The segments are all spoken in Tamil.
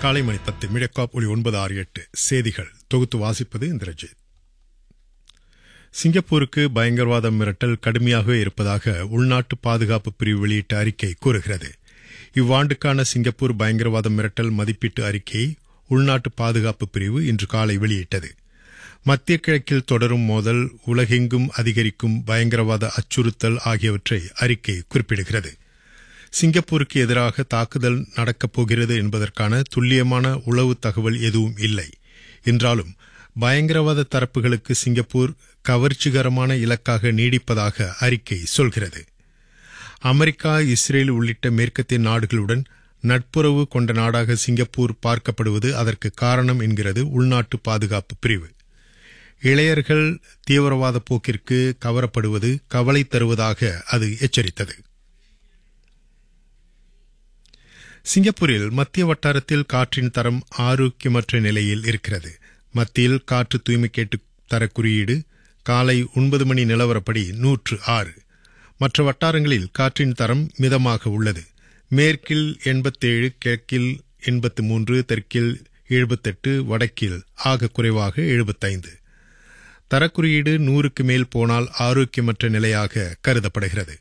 காலை மணி பத்து மிடக்காப் ஒளி ஒன்பது ஆறு எட்டு செய்திகள் தொகுத்து வாசிப்பது இந்திரஜித் சிங்கப்பூருக்கு பயங்கரவாத மிரட்டல் கடுமையாகவே இருப்பதாக உள்நாட்டு பாதுகாப்பு பிரிவு வெளியிட்ட அறிக்கை கூறுகிறது இவ்வாண்டுக்கான சிங்கப்பூர் பயங்கரவாத மிரட்டல் மதிப்பீட்டு அறிக்கையை உள்நாட்டு பாதுகாப்பு பிரிவு இன்று காலை வெளியிட்டது மத்திய கிழக்கில் தொடரும் மோதல் உலகெங்கும் அதிகரிக்கும் பயங்கரவாத அச்சுறுத்தல் ஆகியவற்றை அறிக்கை குறிப்பிடுகிறது சிங்கப்பூருக்கு எதிராக தாக்குதல் நடக்கப் போகிறது என்பதற்கான துல்லியமான உளவு தகவல் எதுவும் இல்லை என்றாலும் பயங்கரவாத தரப்புகளுக்கு சிங்கப்பூர் கவர்ச்சிகரமான இலக்காக நீடிப்பதாக அறிக்கை சொல்கிறது அமெரிக்கா இஸ்ரேல் உள்ளிட்ட மேற்கத்திய நாடுகளுடன் நட்புறவு கொண்ட நாடாக சிங்கப்பூர் பார்க்கப்படுவது அதற்கு காரணம் என்கிறது உள்நாட்டு பாதுகாப்பு பிரிவு இளையர்கள் தீவிரவாத போக்கிற்கு கவரப்படுவது கவலை தருவதாக அது எச்சரித்தது சிங்கப்பூரில் மத்திய வட்டாரத்தில் காற்றின் தரம் ஆரோக்கியமற்ற நிலையில் இருக்கிறது மத்தியில் காற்று தூய்மை கேட்டு தர குறியீடு காலை ஒன்பது மணி நிலவரப்படி நூற்று ஆறு மற்ற வட்டாரங்களில் காற்றின் தரம் மிதமாக உள்ளது மேற்கில் எண்பத்தேழு கிழக்கில் எண்பத்து மூன்று தெற்கில் எழுபத்தெட்டு வடக்கில் ஆக குறைவாக எழுபத்தைந்து தரக்குறியீடு நூறுக்கு மேல் போனால் ஆரோக்கியமற்ற நிலையாக கருதப்படுகிறது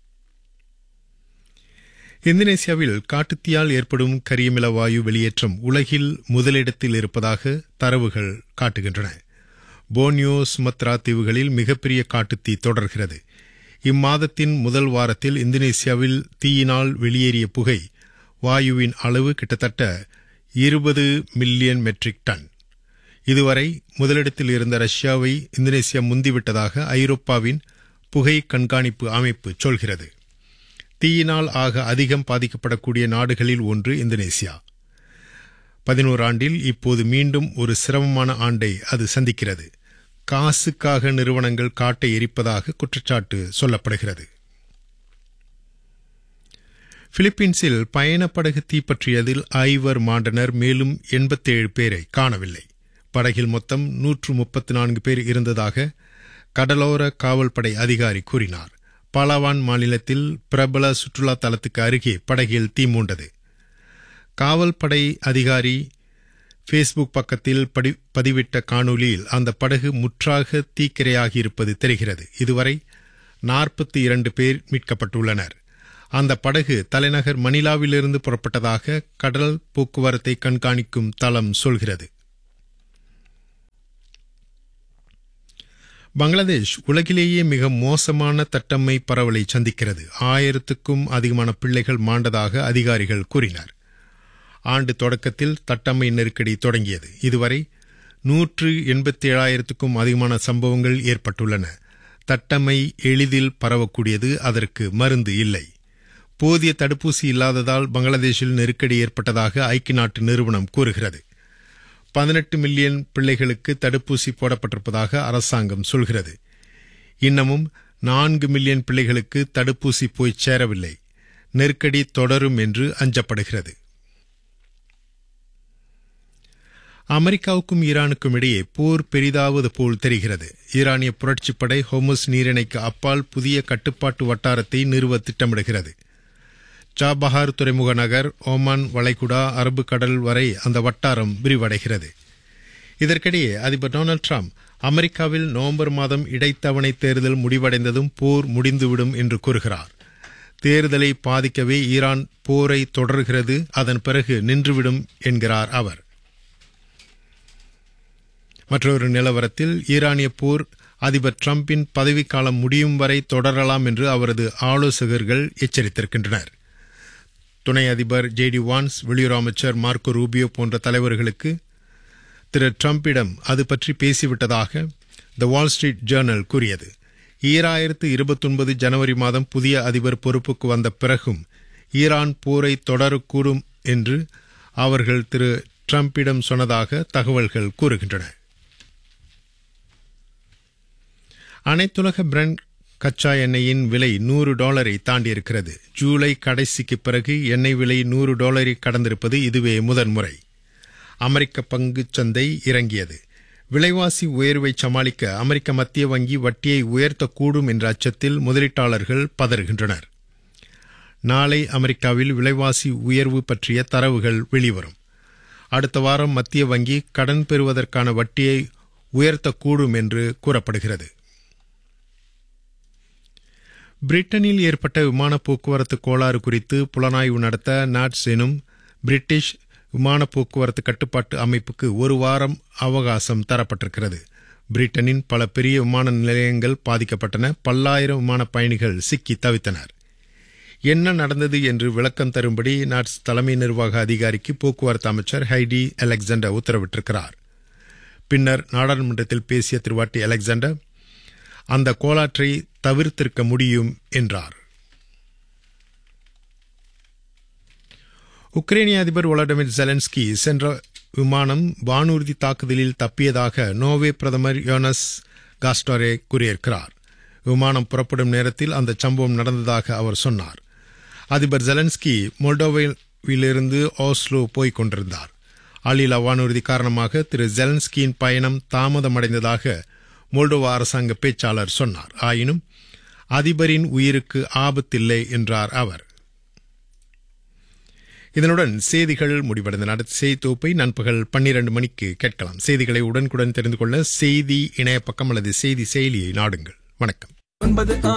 இந்தோனேசியாவில் காட்டுத்தீயால் ஏற்படும் கரியமில வாயு வெளியேற்றம் உலகில் முதலிடத்தில் இருப்பதாக தரவுகள் காட்டுகின்றன போனியோ சுமத்ரா தீவுகளில் மிகப்பெரிய காட்டுத்தீ தொடர்கிறது இம்மாதத்தின் முதல் வாரத்தில் இந்தோனேசியாவில் தீயினால் வெளியேறிய புகை வாயுவின் அளவு கிட்டத்தட்ட இருபது மில்லியன் மெட்ரிக் டன் இதுவரை முதலிடத்தில் இருந்த ரஷ்யாவை இந்தோனேசியா முந்திவிட்டதாக ஐரோப்பாவின் புகை கண்காணிப்பு அமைப்பு சொல்கிறது தீயினால் ஆக அதிகம் பாதிக்கப்படக்கூடிய நாடுகளில் ஒன்று இந்தோனேசியா பதினோரு ஆண்டில் இப்போது மீண்டும் ஒரு சிரமமான ஆண்டை அது சந்திக்கிறது காசுக்காக நிறுவனங்கள் காட்டை எரிப்பதாக குற்றச்சாட்டு சொல்லப்படுகிறது பிலிப்பீன்ஸில் பயணப்படகு தீப்பற்றியதில் ஐவர் மாண்டனர் மேலும் எண்பத்தேழு பேரை காணவில்லை படகில் மொத்தம் நூற்று முப்பத்து நான்கு பேர் இருந்ததாக கடலோர காவல்படை அதிகாரி கூறினார் பாலாவான் மாநிலத்தில் பிரபல சுற்றுலா தலத்துக்கு அருகே படகில் தீ மூண்டது காவல்படை அதிகாரி ஃபேஸ்புக் பக்கத்தில் பதிவிட்ட காணொலியில் அந்த படகு முற்றாக தீக்கிரையாகியிருப்பது தெரிகிறது இதுவரை நாற்பத்தி இரண்டு பேர் மீட்கப்பட்டுள்ளனர் அந்த படகு தலைநகர் மணிலாவிலிருந்து புறப்பட்டதாக கடல் போக்குவரத்தை கண்காணிக்கும் தளம் சொல்கிறது பங்களாதேஷ் உலகிலேயே மிக மோசமான தட்டம்மை பரவலை சந்திக்கிறது ஆயிரத்துக்கும் அதிகமான பிள்ளைகள் மாண்டதாக அதிகாரிகள் கூறினர் ஆண்டு தொடக்கத்தில் தட்டம்மை நெருக்கடி தொடங்கியது இதுவரை நூற்று எண்பத்தி ஏழாயிரத்துக்கும் அதிகமான சம்பவங்கள் ஏற்பட்டுள்ளன தட்டம்மை எளிதில் பரவக்கூடியது அதற்கு மருந்து இல்லை போதிய தடுப்பூசி இல்லாததால் பங்களாதேஷில் நெருக்கடி ஏற்பட்டதாக ஐக்கிய நாட்டு நிறுவனம் கூறுகிறது பதினெட்டு மில்லியன் பிள்ளைகளுக்கு தடுப்பூசி போடப்பட்டிருப்பதாக அரசாங்கம் சொல்கிறது இன்னமும் நான்கு மில்லியன் பிள்ளைகளுக்கு தடுப்பூசி போய் சேரவில்லை நெருக்கடி தொடரும் என்று அஞ்சப்படுகிறது அமெரிக்காவுக்கும் ஈரானுக்கும் இடையே போர் பெரிதாவது போல் தெரிகிறது ஈரானிய புரட்சிப்படை ஹோமஸ் நீரிணைக்கு அப்பால் புதிய கட்டுப்பாட்டு வட்டாரத்தை நிறுவ திட்டமிடுகிறது சாபஹார் துறைமுக நகர் ஓமான் வளைகுடா அரபு கடல் வரை அந்த வட்டாரம் விரிவடைகிறது இதற்கிடையே அதிபர் டொனால்டு டிரம்ப் அமெரிக்காவில் நவம்பர் மாதம் இடைத்தவணை தேர்தல் முடிவடைந்ததும் போர் முடிந்துவிடும் என்று கூறுகிறார் தேர்தலை பாதிக்கவே ஈரான் போரை தொடர்கிறது அதன் பிறகு நின்றுவிடும் என்கிறார் அவர் மற்றொரு நிலவரத்தில் ஈரானிய போர் அதிபர் டிரம்பின் பதவிக்காலம் முடியும் வரை தொடரலாம் என்று அவரது ஆலோசகர்கள் எச்சரித்திருக்கின்றனர் துணை அதிபர் ஜே டி வான்ஸ் வெளியுறவு அமைச்சர் மார்க்கோ ரூபியோ போன்ற தலைவர்களுக்கு திரு டிரம்பிடம் அது பற்றி பேசிவிட்டதாக த வால் ஸ்ட்ரீட் ஜேர்னல் கூறியது ஈராயிரத்து இருபத்தொன்பது ஜனவரி மாதம் புதிய அதிபர் பொறுப்புக்கு வந்த பிறகும் ஈரான் போரை தொடரக்கூடும் என்று அவர்கள் திரு டிரம்பிடம் சொன்னதாக தகவல்கள் கூறுகின்றன அனைத்துலக பிரெண்ட் கச்சா எண்ணெயின் விலை நூறு டாலரை தாண்டியிருக்கிறது ஜூலை கடைசிக்கு பிறகு எண்ணெய் விலை நூறு டாலரை கடந்திருப்பது இதுவே முதன்முறை அமெரிக்க பங்குச் சந்தை இறங்கியது விலைவாசி உயர்வை சமாளிக்க அமெரிக்க மத்திய வங்கி வட்டியை உயர்த்தக்கூடும் என்ற அச்சத்தில் முதலீட்டாளர்கள் பதறுகின்றனர் நாளை அமெரிக்காவில் விலைவாசி உயர்வு பற்றிய தரவுகள் வெளிவரும் அடுத்த வாரம் மத்திய வங்கி கடன் பெறுவதற்கான வட்டியை உயர்த்தக்கூடும் என்று கூறப்படுகிறது பிரிட்டனில் ஏற்பட்ட விமான போக்குவரத்து கோளாறு குறித்து புலனாய்வு நடத்த நாட்ஸ் எனும் பிரிட்டிஷ் விமான போக்குவரத்து கட்டுப்பாட்டு அமைப்புக்கு ஒரு வாரம் அவகாசம் தரப்பட்டிருக்கிறது பிரிட்டனின் பல பெரிய விமான நிலையங்கள் பாதிக்கப்பட்டன பல்லாயிரம் விமான பயணிகள் சிக்கி தவித்தனர் என்ன நடந்தது என்று விளக்கம் தரும்படி நாட்ஸ் தலைமை நிர்வாக அதிகாரிக்கு போக்குவரத்து அமைச்சர் ஹைடி அலெக்சாண்டர் உத்தரவிட்டிருக்கிறார் பின்னர் நாடாளுமன்றத்தில் பேசிய திருவாட்டி அலெக்சாண்டர் அந்த கோளாற்றை தவிர்த்திருக்க முடியும் என்றார் உக்ரைனிய அதிபர் ஒலடமிர் ஜெலன்ஸ்கி சென்ற விமானம் வானூர்தி தாக்குதலில் தப்பியதாக நோர்வே பிரதமர் யோனஸ் காஸ்டாரே கூறியிருக்கிறார் விமானம் புறப்படும் நேரத்தில் அந்த சம்பவம் நடந்ததாக அவர் சொன்னார் அதிபர் ஜெலன்ஸ்கி மொல்டோவிலிருந்து ஓஸ்லோ போய்க் கொண்டிருந்தார் ஆளில்லா வானூர்தி காரணமாக திரு ஜெலன்ஸ்கியின் பயணம் தாமதமடைந்ததாக மோல்டோவா அரசாங்க பேச்சாளர் சொன்னார் ஆயினும் அதிபரின் உயிருக்கு ஆபத்தில்லை என்றார் அவர் இதனுடன் செய்திகள் முடிவடைந்தன அடுத்த செய்தி தொகுப்பை நண்பகல் பன்னிரண்டு மணிக்கு கேட்கலாம் செய்திகளை உடனுக்குடன் தெரிந்து கொள்ள செய்தி இணைய பக்கம் அல்லது செய்தி செயலியை நாடுங்கள் வணக்கம் ஒன்பது